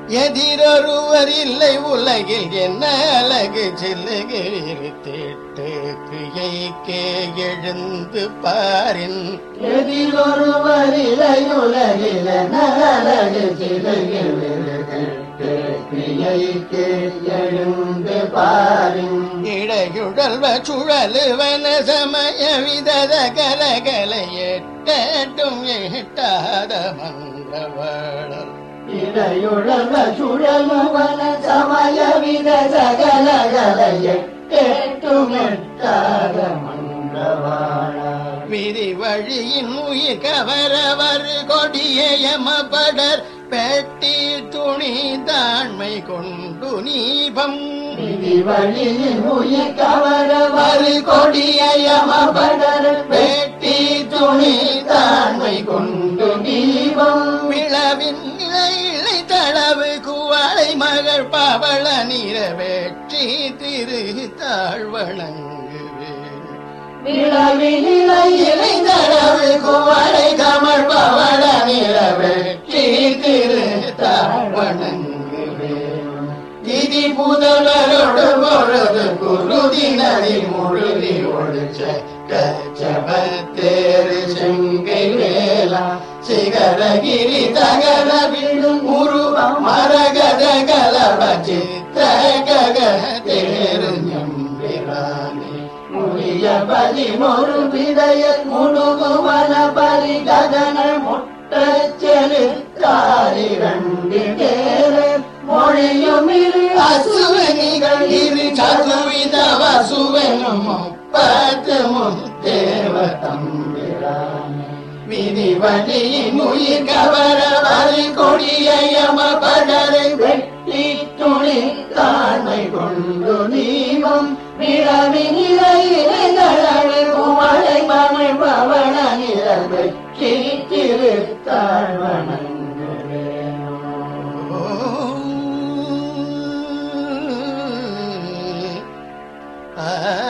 எதிரொருவர் இல்லை உலகில் என்ன அழகு செல்லுகிறீர்த்திட்டு கிரியைக்கே எழுந்து பாரின் எதிலொருவர் இலையுலகில நலகு சிலைக்கு எழுந்து பாரின் இடையுழல்வ சுழலுவன சமய விதத கலகலை எட்டும் எட்டாத மன்றவாழல் இடையுழல்வ சுழலுவன சமய வித சகலகலைய கேட்டும் எட்டாத மன்றவாழ விதி வழியின் உயிர் கவரவர் கொடிய யமபடர் பெட்டி துணி தாண்மை கொண்டு நீபம் விதி வழியில் உயிர் கவர வரு கொடிய யமபடர் வெட்டி துணி தாண்மை கொண்டு தீபம் விழவின் இலை இலை தளவு குவளை மகள் பவள நிற வெற்றி திரு தாழ்வணங்குவேன் விழவினிலை இணைந்தளவு குவளை கமல் பவள நிலவெற்றி திரு தாழ்வணங்குவேன் திதி புதலரோடு பொழுது குருதி நதி முழுதி ஒழிச்ச கச்சபத்தேரு செங்கை வேலா சிகரகிரி தகர விழும் உருவம் மரகத கலவ சித்திர கக தேரு எம்பிரானே முடிய பலி ஒரு விடைய முழுகுவன பலி கதனல் முட்ட செலுத்தாரி ரெண்டு தேரு மொழியும் இரு அசுவனிகள் இரு சதுவித வசுவனும் முப்பத்து முத்தேவ தம்பிரானே விதி வழியின் உயிர் கவர வரி கொடிய யம படரை வெட்டி துணி தாண்மை கொண்டு நீவம் விழவி நிலையிலே குமலை மமை பவன நிழல் வெற்றி திருத்தாழ்வணங்குவேன் ஆ